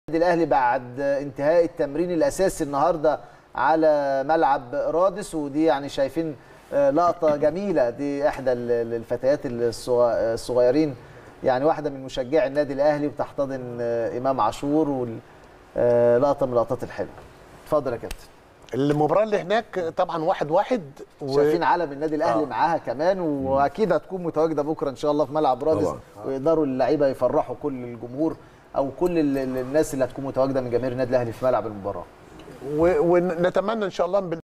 الاهلي بعد انتهاء التمرين الاساسي النهارده على ملعب رادس ودي يعني شايفين آه، لقطه جميله دي احدى ال- ال- الفتيات الصغ- الصغيرين يعني واحده من مشجعي النادي الاهلي وتحتضن آه، امام عاشور وال- آه، لقطه من اللقطات الحلوه اتفضل يا كابتن المباراه اللي هناك طبعا واحد واحد و... شايفين علم النادي الاهلي آه. معاها كمان واكيد هتكون متواجده بكره ان شاء الله في ملعب رادس طبعاً. ويقدروا اللعيبه يفرحوا كل الجمهور او كل ال- ال- الناس اللي هتكون متواجده من جماهير النادي الاهلي في ملعب المباراه و... ونتمنى ان شاء الله